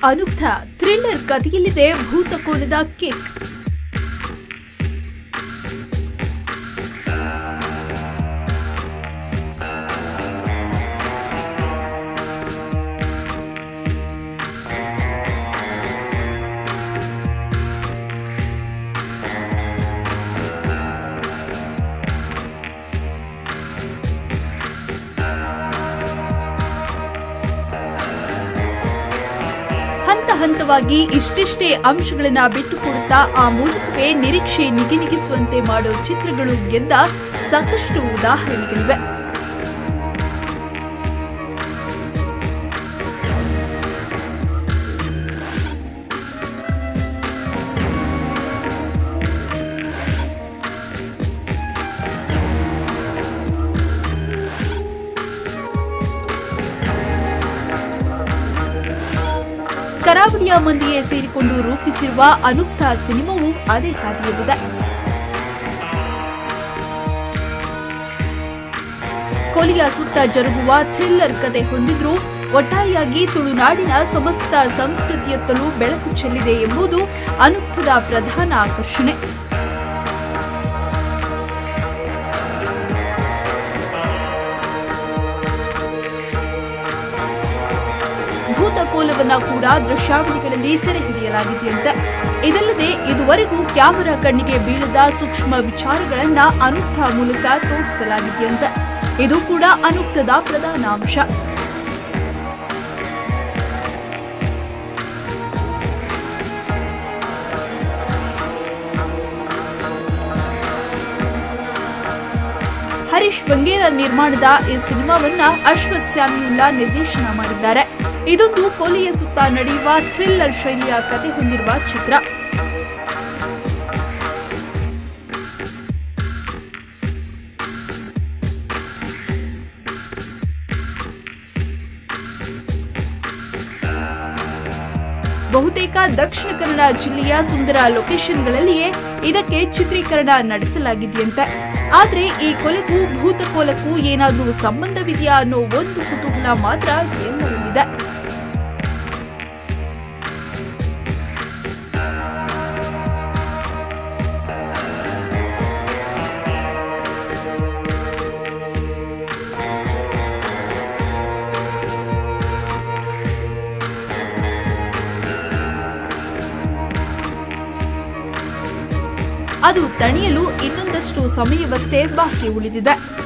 ಅನುಕ್ತ thriller ಕಥೆಯಲ್ಲಿದೆ ಭೂತಕೋನದ kick ಹಂತ ಹಂತವಾಗಿ ಇಷ್ಟಿಷ್ಟೇ ಅಂಶಗಳನ್ನ ಬಿಟ್ಟುಕೊಡುತ್ತಾ ಆ ಮೂಲಕವೇ ನಿರೀಕ್ಷೆ ನಿಗಿನಿಗಿಸುವಂತೆ ಮಾಡೋ ಚಿತ್ರಗಳು ಗೆದ್ದ ಸಾಕಷ್ಟು ಉದಾಹರಣೆಗಳಿವೆ ಕರಾವಳಿಯ ಮಂದಿಯೇ ಸೇರಿಕೊಂಡು ರೂಪಿಸಿರುವ ಅನುಕ್ತ ಸಿನಿಮಾವು ಅದೇ ಹಾದಿಯಲ್ಲಿದೆ ಕೊಲಿಯ ಸುತ್ತ ಜರುಗುವ ಥ್ರಿಲ್ಲರ್ ಕತೆ ಹೊಂದಿದ್ರೂ ಒಟ್ಟಾರೆಯಾಗಿ ತುಳುನಾಡಿನ ಸಮಸ್ತ ಸಂಸ್ಕೃತಿಯತ್ತಲೂ ಬೆಳಕು ಚೆಲ್ಲಿದೆ ಎಂಬುದು ಅನುಕ್ತದ ಪ್ರಧಾನ ಆಕರ್ಷಣೆ ಭೂತಕೋಲವನ್ನ ಕೂಡ ದೃಶ್ಯಾವಳಿಗಳಲ್ಲಿ ಸೆರೆ ಹಿಡಿಯಲಾಗಿದೆಯಂತೆ ಇದಲ್ಲದೆ ಇದುವರೆಗೂ ಕ್ಯಾಮೆರಾ ಕಣ್ಣಿಗೆ ಬೀಳದ ಸೂಕ್ಷ್ಮ ವಿಚಾರಗಳನ್ನ ಅನುಕ್ತ ಮೂಲಕ ತೋರಿಸಲಾಗಿದೆಯಂತೆ ಇದು ಕೂಡ ಅನುಕ್ತದ ಪ್ರಧಾನ ಅಂಶ ಹರೀಶ್ ಬಂಗೇರ ನಿರ್ಮಾಣದ ಈ ಸಿನಿಮಾವನ್ನ ಅಶ್ವಥ್ ಸ್ಯಾಮಿಯುಲ್ಲಾ ನಿರ್ದೇಶನ ಮಾಡಿದ್ದಾರೆ ಇದೊಂದು ಕೊಲೆಯ ಸುತ್ತ ನಡೆಯುವ ಥ್ರಿಲ್ಲರ್ ಶೈಲಿಯ ಕತೆ ಹೊಂದಿರುವ ಚಿತ್ರ ಬಹುತೇಕ ದಕ್ಷಿಣ ಕನ್ನಡ ಜಿಲ್ಲೆಯ ಸುಂದರ ಲೊಕೇಶನ್ಗಳಲ್ಲಿಯೇ ಇದಕ್ಕೆ ಚಿತ್ರೀಕರಣ ನಡೆಸಲಾಗಿದೆಯಂತೆ ಆದ್ರೆ ಈ ಕೊಲೆಗೂ ಭೂತಕೋಲಕ್ಕೂ ಏನಾದ್ರೂ ಸಂಬಂಧವಿದೆಯಾ ಅನ್ನೋ ಒಂದು ಕುತೂಹಲ ಮಾತ್ರ ಎಲ್ಲರಲ್ಲಿದೆ ಅದು ತಣಿಯಲು ಇನ್ನೊಂದಷ್ಟು ಸಮಯವಷ್ಟೇ ಬಾಕಿ ಉಳಿದಿದೆ